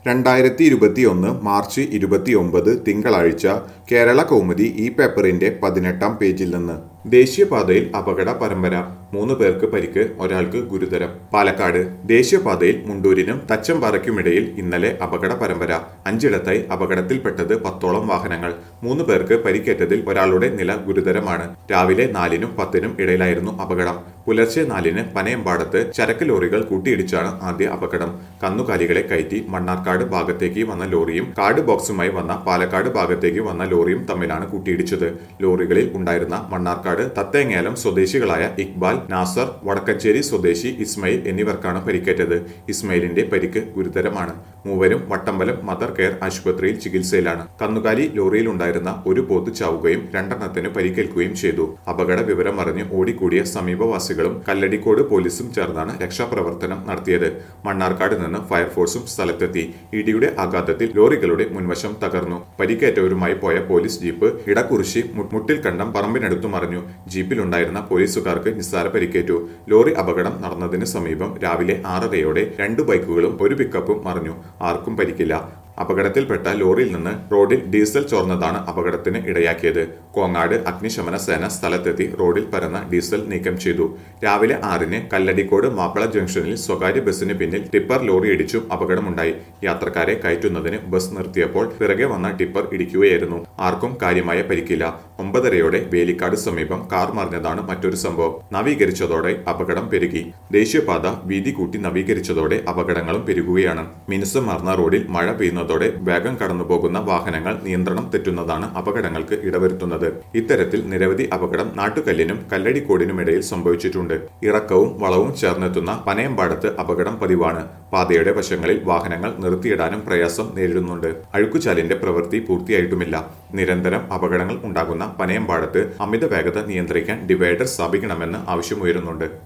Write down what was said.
രണ്ടായിരത്തി ഇരുപത്തിയൊന്ന് മാർച്ച് ഇരുപത്തിയൊമ്പത് തിങ്കളാഴ്ച കേരള കൗമുദി ഈ പേപ്പറിന്റെ പതിനെട്ടാം പേജിൽ നിന്ന് ദേശീയപാതയിൽ അപകട പരമ്പര മൂന്ന് പേർക്ക് പരിക്ക് ഒരാൾക്ക് ഗുരുതരം പാലക്കാട് ദേശീയപാതയിൽ മുണ്ടൂരിനും തച്ചമ്പാറയ്ക്കുമിടയിൽ ഇന്നലെ അപകട പരമ്പര അഞ്ചിടത്തായി അപകടത്തിൽപ്പെട്ടത് പത്തോളം വാഹനങ്ങൾ മൂന്ന് പേർക്ക് പരിക്കേറ്റതിൽ ഒരാളുടെ നില ഗുരുതരമാണ് രാവിലെ നാലിനും പത്തിനും ഇടയിലായിരുന്നു അപകടം പുലർച്ചെ നാലിന് പനയമ്പാടത്ത് ചരക്ക് ലോറികൾ കൂട്ടിയിടിച്ചാണ് ആദ്യ അപകടം കന്നുകാലികളെ കയറ്റി മണ്ണാർക്കാട് ഭാഗത്തേക്ക് വന്ന ലോറിയും കാർഡ് ബോക്സുമായി വന്ന പാലക്കാട് ഭാഗത്തേക്ക് വന്ന ലോറിയും തമ്മിലാണ് കൂട്ടിയിടിച്ചത് ലോറികളിൽ ഉണ്ടായിരുന്ന മണ്ണാർക്കാട് തത്തേങ്ങാലം സ്വദേശികളായ ഇക്ബാൽ നാസർ വടക്കഞ്ചേരി സ്വദേശി ഇസ്മയിൽ എന്നിവർക്കാണ് പരിക്കേറ്റത് ഇസ്മയിലിന്റെ പരിക്ക് ഗുരുതരമാണ് മൂവരും വട്ടമ്പലം മദർ കെയർ ആശുപത്രിയിൽ ചികിത്സയിലാണ് കന്നുകാലി ലോറിയിൽ ഉണ്ടായിരുന്ന ഒരു പോത്ത് ചാവുകയും രണ്ടെണ്ണത്തിന് പരിക്കേൽക്കുകയും ചെയ്തു അപകട വിവരം അറിഞ്ഞ് ഓടിക്കൂടിയ സമീപവാസികളും കല്ലടിക്കോട് പോലീസും ചേർന്നാണ് രക്ഷാപ്രവർത്തനം നടത്തിയത് മണ്ണാർക്കാട് നിന്ന് ഫയർഫോഴ്സും സ്ഥലത്തെത്തി ഇടിയുടെ ആഘാതത്തിൽ ലോറികളുടെ മുൻവശം തകർന്നു പരിക്കേറ്റവരുമായി പോയ പോലീസ് ജീപ്പ് ഇടക്കുറിശി മു- മുട്ടിൽ കണ്ടം പറമ്പിനടുത്തു മറിഞ്ഞു ജീപ്പിലുണ്ടായിരുന്ന പോലീസുകാർക്ക് നിസ്സാര പരിക്കേറ്റു ലോറി അപകടം നടന്നതിന് സമീപം രാവിലെ ആറരയോടെ രണ്ട് ബൈക്കുകളും ഒരു പിക്കപ്പും മറിഞ്ഞു ആർക്കും പരിക്കില്ല അപകടത്തിൽപ്പെട്ട ലോറിയിൽ നിന്ന് റോഡിൽ ഡീസൽ ചോർന്നതാണ് അപകടത്തിന് ഇടയാക്കിയത് കോങ്ങാട് അഗ്നിശമന സേന സ്ഥലത്തെത്തി റോഡിൽ പരന്ന ഡീസൽ നീക്കം ചെയ്തു രാവിലെ ആറിന് കല്ലടിക്കോട് മാപ്പിള ജംഗ്ഷനിൽ സ്വകാര്യ ബസ്സിന് പിന്നിൽ ടിപ്പർ ലോറി ഇടിച്ചും അപകടമുണ്ടായി യാത്രക്കാരെ കയറ്റുന്നതിന് ബസ് നിർത്തിയപ്പോൾ പിറകെ വന്ന ടിപ്പർ ഇടിക്കുകയായിരുന്നു ആർക്കും കാര്യമായ പരിക്കില്ല ഒമ്പതരയോടെ വേലിക്കാട് സമീപം കാർ മറിഞ്ഞതാണ് മറ്റൊരു സംഭവം നവീകരിച്ചതോടെ അപകടം പെരുകി ദേശീയപാത വീതി കൂട്ടി നവീകരിച്ചതോടെ അപകടങ്ങളും പെരുകുകയാണ് മിനുസമാർന്ന റോഡിൽ മഴ പെയ്യുന്നതോടെ വേഗം കടന്നുപോകുന്ന വാഹനങ്ങൾ നിയന്ത്രണം തെറ്റുന്നതാണ് അപകടങ്ങൾക്ക് ഇടവരുത്തുന്നത് ഇത്തരത്തിൽ നിരവധി അപകടം നാട്ടുകല്ലിനും കല്ലടിക്കോടിനുമിടയിൽ സംഭവിച്ചിട്ടുണ്ട് ഇറക്കവും വളവും ചേർന്നെത്തുന്ന പനയമ്പാടത്ത് അപകടം പതിവാണ് പാതയുടെ വശങ്ങളിൽ വാഹനങ്ങൾ നിർത്തിയിടാനും പ്രയാസം നേരിടുന്നുണ്ട് അഴുക്കുചാലിന്റെ പ്രവൃത്തി പൂർത്തിയായിട്ടുമില്ല നിരന്തരം അപകടങ്ങൾ ഉണ്ടാകുന്ന പനയമ്പാടത്ത് അമിത വേഗത നിയന്ത്രിക്കാൻ ഡിവൈഡർ സ്ഥാപിക്കണമെന്ന് ആവശ്യമുയരുന്നുണ്ട്